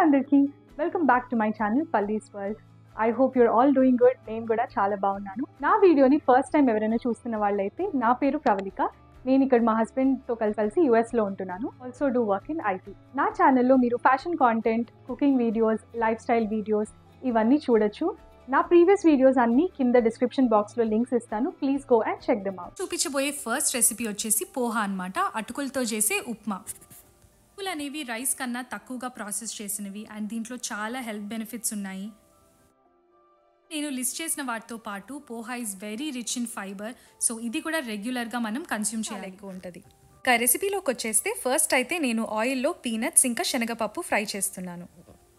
అందరికీ welcome back to my channel Pallis world I hope you're all doing good నేను కూడా చాలా బాగున్నాను నా వీడియోని ఫస్ట్ టైం ఎవరైనా చూస్తున్న వాళ్ళైతే నా పేరు ప్రవళిక నేను ఇక్కడ మా హస్బెండ్తో కలిసి కలిసి యూఎస్లో ఉంటున్నాను also do work in IT నా ఛానల్లో మీరు fashion content cooking videos lifestyle videos ఇవన్నీ చూడొచ్చు నా ప్రీవియస్ వీడియోస్ అన్ని కింద డిస్క్రిప్షన్ బాక్స్లో లింక్స్ ఇస్తాను please go and check them out చూపించబోయే ఫస్ట్ రెసిపీ వచ్చేసి పోహా అన్నమాట అటుకులతో చేసే ఉప్మా అటుకులు అనేవి రైస్ కన్నా తక్కువగా ప్రాసెస్ చేసినవి అండ్ దీంట్లో చాలా హెల్త్ బెనిఫిట్స్ ఉన్నాయి నేను లిస్ట్ చేసిన వాటితో పాటు poha is very rich in fibre so ఇది కూడా రెగ్యులర్గా మనం కన్స్యూమ్ చేయాలి ఎక్కువ ఉంటుంది ఇంకా రెసిపీలోకి వచ్చేస్తే ఫస్ట్ అయితే నేను ఆయిల్లో పీనట్స్ ఇంకా శనగపప్పు ఫ్రై చేస్తున్నాను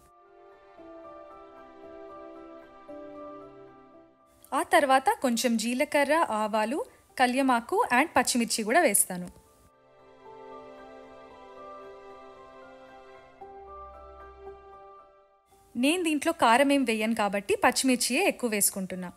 ఆ తర్వాత కొంచెం జీలకర్ర ఆవాలు కల్యమాకు అండ్ పచ్చిమిర్చి కూడా వేస్తాను నేను దీంట్లో కారం ఏం వేయను కాబట్టి పచ్చిమిర్చియే ఎక్కువ వేసుకుంటున్నా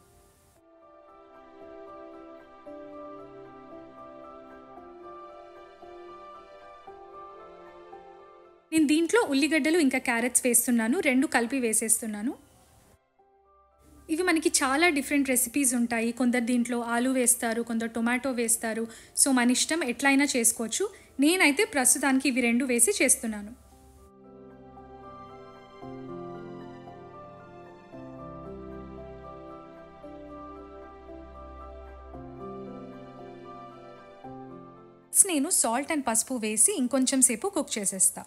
నేను దీంట్లో ఉల్లిగడ్డలు ఇంకా క్యారెట్స్ వేస్తున్నాను రెండు కలిపి వేసేస్తున్నాను ఇవి మనకి చాలా డిఫరెంట్ రెసిపీస్ ఉంటాయి కొందరు దీంట్లో ఆలు వేస్తారు కొందరు టొమాటో వేస్తారు సో మన ఇష్టం ఎట్లయినా చేసుకోవచ్చు నేనైతే ప్రస్తుతానికి ఇవి రెండు వేసి చేస్తున్నాను నేను సాల్ట్ అండ్ పసుపు వేసి ఇంకొంచెం సేపు కుక్ చేసేస్తా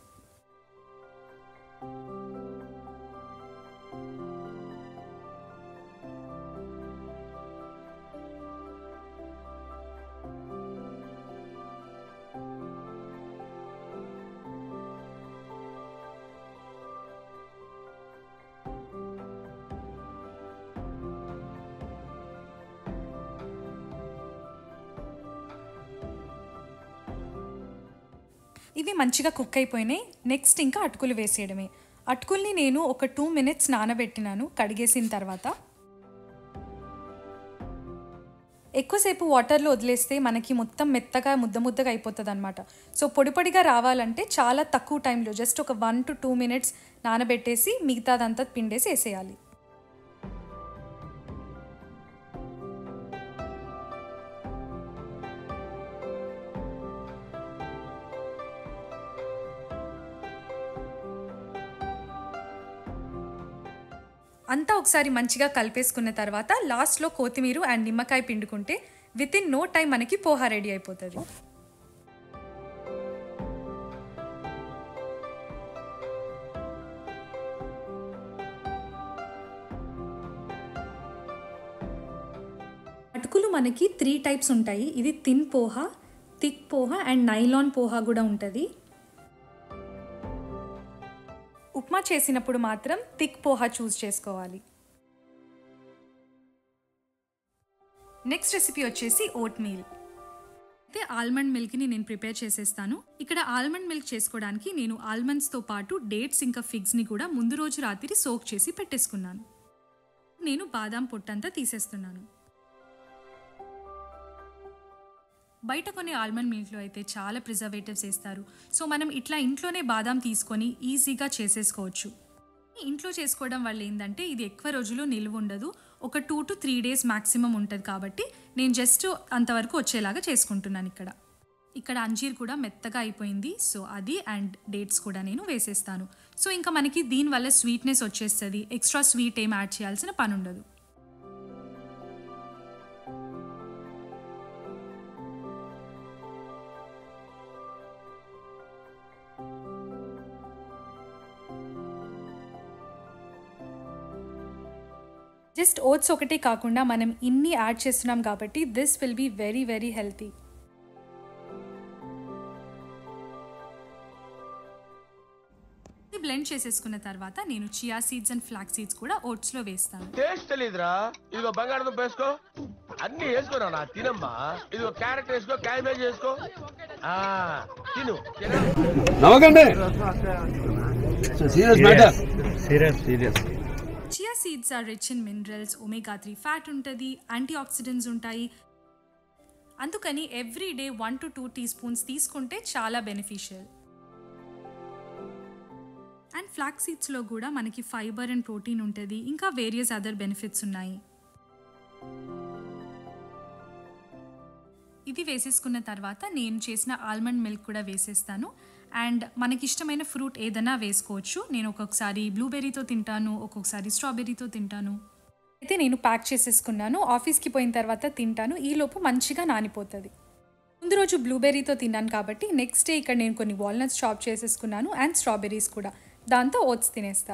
ఇవి మంచిగా కుక్ అయిపోయినాయి నెక్స్ట్ ఇంకా అటుకులు వేసేయడమే అటుకుల్ని నేను ఒక టూ మినిట్స్ నానబెట్టినాను కడిగేసిన తర్వాత ఎక్కువసేపు వాటర్లో వదిలేస్తే మనకి మొత్తం మెత్తగా ముద్ద ముద్దగా అయిపోతుంది అనమాట సో పొడి పొడిగా రావాలంటే చాలా తక్కువ టైంలో జస్ట్ ఒక వన్ టు టూ మినిట్స్ నానబెట్టేసి మిగతాదంతా పిండేసి వేసేయాలి అంతా ఒకసారి మంచిగా కలిపేసుకున్న తర్వాత లాస్ట్లో కొత్తిమీర అండ్ నిమ్మకాయ పిండుకుంటే విత్ ఇన్ నో టైం మనకి పోహా రెడీ అయిపోతుంది అటుకులు మనకి త్రీ టైప్స్ ఉంటాయి ఇది thin poha thick poha and nylon poha కూడా ఉంటుంది ఉప్మా చేసినప్పుడు మాత్రం థిక్ పోహా చూస్ చేసుకోవాలి నెక్స్ట్ రెసిపీ వచ్చేసి ఓట్ మీల్ అయితే ఆల్మండ్ మిల్క్ని నేను ప్రిపేర్ చేసేస్తాను ఇక్కడ ఆల్మండ్ మిల్క్ చేసుకోవడానికి నేను ఆల్మండ్స్తో పాటు డేట్స్ ఇంకా ఫిగ్స్ని కూడా ముందు రోజు రాత్రి సోక్ చేసి పెట్టేసుకున్నాను నేను బాదాం పొట్టంతా తీసేస్తున్నాను బయట కొన్ని ఆల్మండ్ మిల్క్లో అయితే చాలా ప్రిజర్వేటివ్స్ వేస్తారు సో మనం ఇట్లా ఇంట్లోనే బాదాం తీసుకొని ఈజీగా చేసేసుకోవచ్చు ఇంట్లో చేసుకోవడం వల్ల ఏంటంటే ఇది ఎక్కువ రోజులు నిల్వ ఉండదు ఒక two to three days maximum ఉంటుంది కాబట్టి నేను జస్ట్ అంతవరకు వచ్చేలాగా చేసుకుంటున్నాను ఇక్కడ ఇక్కడ అంజీర్ కూడా మెత్తగా అయిపోయింది సో అది అండ్ డేట్స్ కూడా నేను వేసేస్తాను సో ఇంకా మనకి దీనివల్ల స్వీట్నెస్ వచ్చేస్తుంది ఎక్స్ట్రా స్వీట్ ఏం యాడ్ చేయాల్సిన పని ఉండదు జస్ట్ ఓట్స్ ఒకటే కాకుండా మనం ఇన్ని యాడ్ చేస్తున్నాం కాబట్టి this will be very very healthy ఇది బ్లెండ్ చేసేసుకున్న తర్వాత నేను chia seeds and flax seeds కూడా ఓట్స్లో వేస్తాను టేస్ట్ తెలీదురా ఇదిగో బంగాళదుంప వేసుకో అన్ని వేసుకోరా నా తినమ్మా ఇదిగో క్యారెట్ వేసుకో క్యాబేజ్ వేసుకో ఆ తిను తిను. నవ్వకండి serious matter serious serious chia seeds are rich in minerals omega three fat ఉంటుంది యాంటీ ఆక్సిడెంట్స్ ఉంటాయి అందుకని every day one to two teaspoons తీసుకుంటే చాలా బెనిఫిషియల్ అండ్ ఫ్లాక్ సీడ్స్లో కూడా మనకి ఫైబర్ అండ్ ప్రోటీన్ ఉంటుంది ఇంకా వేరియస్ అదర్ బెనిఫిట్స్ ఉన్నాయి ఇది వేసేసుకున్న తర్వాత నేను చేసిన ఆల్మండ్ మిల్క్ కూడా వేసేస్తాను అండ్ మనకి ఇష్టమైన ఫ్రూట్ ఏదైనా వేసుకోవచ్చు నేను ఒక్కొక్కసారి బ్లూబెర్రీతో తింటాను ఒక్కొక్కసారి స్ట్రాబెర్రీతో తింటాను అయితే నేను ప్యాక్ చేసేసుకున్నాను ఆఫీస్కి పోయిన తర్వాత తింటాను ఈలోపు మంచిగా నానిపోతుంది ముందు రోజు బ్లూబెర్రీతో తిన్నాను కాబట్టి నెక్స్ట్ డే ఇక్కడ నేను కొన్ని వాల్నట్స్ చాప్ చేసేసుకున్నాను అండ్ స్ట్రాబెర్రీస్ కూడా దాంతో ఓట్స్ తినేస్తా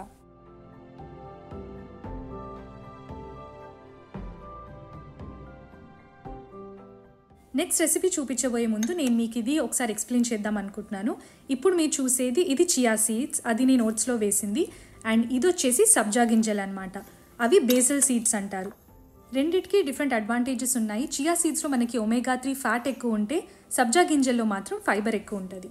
నెక్స్ట్ రెసిపీ చూపించబోయే ముందు నేను మీకు ఇది ఒకసారి ఎక్స్ప్లెయిన్ చేద్దాం అనుకుంటున్నాను ఇప్పుడు మీరు చూసేది ఇది చియా సీడ్స్ అది నేను ఓట్స్లో వేసింది అండ్ ఇది వచ్చేసి సబ్జా గింజలు అనమాట అవి బేసల్ సీడ్స్ అంటారు రెండిటికి డిఫరెంట్ అడ్వాంటేజెస్ ఉన్నాయి చియా సీడ్స్లో మనకి ఒమేగా త్రీ ఫ్యాట్ ఎక్కువ ఉంటే సబ్జా గింజల్లో మాత్రం ఫైబర్ ఎక్కువ ఉంటుంది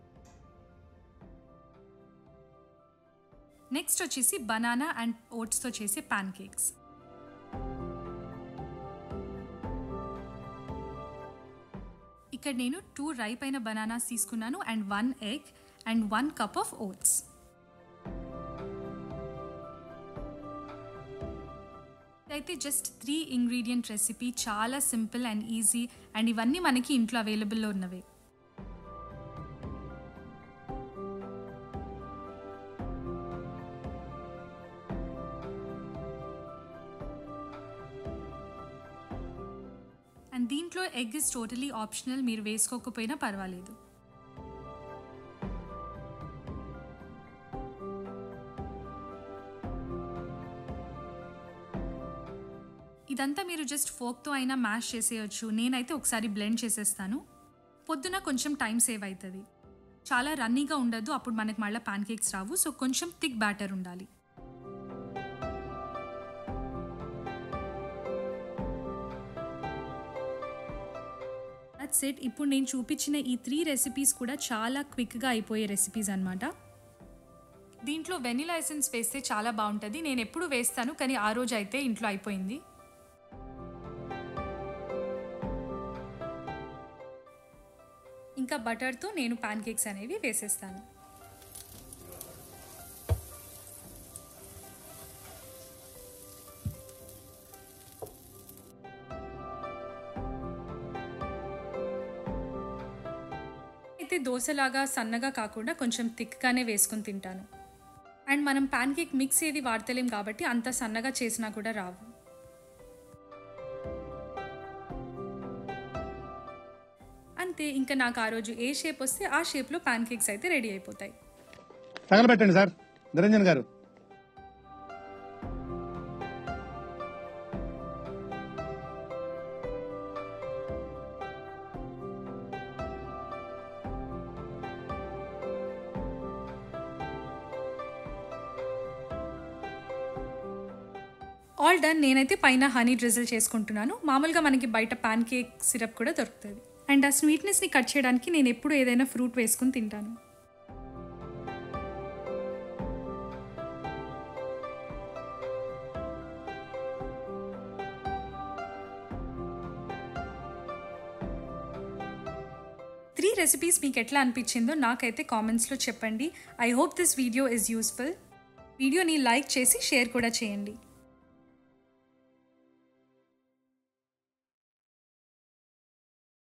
నెక్స్ట్ వచ్చేసి బనానా అండ్ ఓట్స్తో చేసే ప్యాన్ కేక్స్ ఇక్కడ నేను టూ రైప్ అయిన బనానాస్ తీసుకున్నాను and one egg and one cup of oats అయితే జస్ట్ త్రీ ఇంగ్రీడియంట్ రెసిపీ చాలా సింపుల్ అండ్ ఈజీ అండ్ ఇవన్నీ మనకి ఇంట్లో అవైలబుల్లో ఉన్నవే అండ్ దీంట్లో ఎగ్ ఇస్ టోటలీ ఆప్షనల్ మీరు వేసుకోకపోయినా పర్వాలేదు ఇదంతా మీరు జస్ట్ ఫోక్తో అయినా మ్యాష్ చేసేయచ్చు నేనైతే ఒకసారి బ్లెండ్ చేసేస్తాను పొద్దున కొంచెం టైం సేవ్ అవుతుంది చాలా రన్నీగా ఉండదు అప్పుడు మనకి మళ్ళీ ప్యాన్ కేక్స్ రావు సో కొంచెం థిక్ బ్యాటర్ ఉండాలి దట్స్ ఇట్ ఇప్పుడు నేను చూపించిన ఈ త్రీ రెసిపీస్ కూడా చాలా క్విక్గా అయిపోయే రెసిపీస్ అనమాట దీంట్లో వెనిలా ఎసెన్స్ వేస్తే చాలా బాగుంటుంది నేను ఎప్పుడు వేస్తాను కానీ ఆ రోజు అయితే ఇంట్లో అయిపోయింది ఇంకా బటర్తో నేను ప్యాన్ కేక్స్ అనేవి వేసేస్తాను అయితే దోశలాగా సన్నగా కాకుండా కొంచెం థిక్గానే వేసుకొని తింటాను అండ్ మనం ప్యాన్ కేక్ మిక్స్ ఏది వాడతలేం కాబట్టి అంత సన్నగా చేసినా కూడా రావు అంతే ఇంకా నాకు ఆ రోజు ఏ షేప్ వస్తే ఆ షేప్లో ప్యాన్ కేక్స్ అయితే రెడీ అయిపోతాయి తగలబెట్టండి సార్ నిరంజన్ గారు ఆల్ డన్ నేనైతే పైన హనీ డ్రిజిల్ చేసుకుంటున్నాను మామూలుగా మనకి బయట ప్యాన్ కేక్ సిరప్ కూడా దొరుకుతుంది అండ్ ఆ స్వీట్నెస్ని కట్ చేయడానికి నేను ఎప్పుడు ఏదైనా ఫ్రూట్ వేసుకుని తింటాను త్రీ రెసిపీస్ మీకు ఎట్లా అనిపించిందో నాకైతే కామెంట్స్లో చెప్పండి I hope this video is useful వీడియోని లైక్ చేసి షేర్ కూడా చేయండి